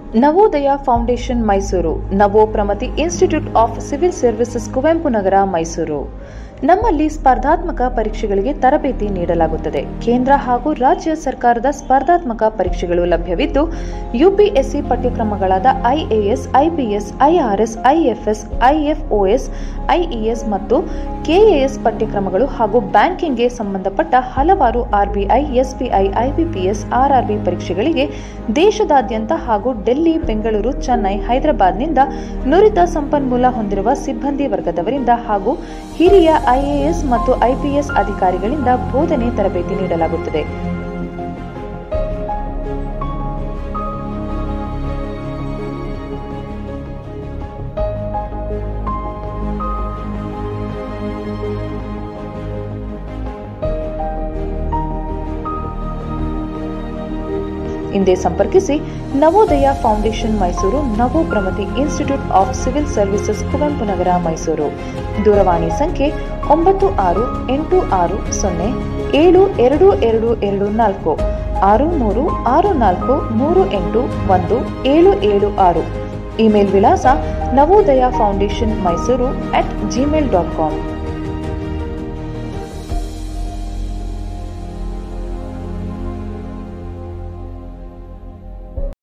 Navodaya foundation Mysuru Navo Pramati institute of civil services Kuvempu Nagar Mysuru ನಮ್ಮಲ್ಲಿ ಸ್ಪರ್ಧಾತ್ಮಕ ಪರೀಕ್ಷೆಗಳಿಗೆ ತರಬೇತಿ ನೀಡಲಾಗುತ್ತದೆ ಕೇಂದ್ರ ಹಾಗೂ ರಾಜ್ಯ ಸರ್ಕಾರದ ಸ್ಪರ್ಧಾತ್ಮಕ ಪರೀಕ್ಷೆಗಳು ಲಭ್ಯವಿದ್ದು ಯುಪಿಎಸ್ಸಿ ಪಠ್ಯಕ್ರಮಗಳಾದ IAS IPS IRS IFS IFoS IES ಮತ್ತು ಕೆಎಎಸ್ ಪಠ್ಯಕ್ರಮಗಳು ಹಾಗೂ ಬ್ಯಾಂಕಿಂಗ್ಗೆ ಸಂಬಂಧಪಟ್ಟ ಹಲವಾರು ಆರ್ಬಿಐ ಎಸ್ಬಿಐ ಐಬಿಪಿಎಸ್ ಆರ್ಆರ್ಬಿ ಪರೀಕ್ಷೆಗಳಿಗೆ ದೇಶದಾದ್ಯಂತ ಹಾಗೂ ಡೆಲ್ಲಿ ಬೆಂಗಳೂರು ಚೆನ್ನೈ ಹೈದರಾಬಾದ್ನಿಂದ ನುರಿತ ಸಂಪನ್ಮೂಲ ಹೊಂದಿರುವ ಸಿಬ್ಬಂದಿ ವರ್ಗದವರಿಂದ ಹಾಗೂ ಹಿರಿಯ ಐಎಎಸ್ ಮತ್ತು ಐಪಿಎಸ್ ಅಧಿಕಾರಿಗಳಿಂದ ಬೋಧನೆ ತರಬೇತಿ ನೀಡಲಾಗುತ್ತದೆ ಹಿಂದೆ ಸಂಪರ್ಕಿಸಿ Navodaya foundation Mysuru Navo Pramati institute of civil services Kuvempu Nagar Mysuru ದೂರವಾಣಿ ಸಂಖ್ಯೆ ಒಂಬತ್ತು ಆರು ಎಂಟು ಆರು ಸೊನ್ನೆ ಏಳು ಎರಡು ಎರಡು ಎರಡು ನಾಲ್ಕು ಆರು ಮೂರು ಆರು ನಾಲ್ಕು ಮೂರು ಎಂಟು ಒಂದು ಏಳು ಏಳು ಆರು ಇಮೇಲ್ ವಿಳಾಸ Navodaya foundation Mysuru at Gmail dot com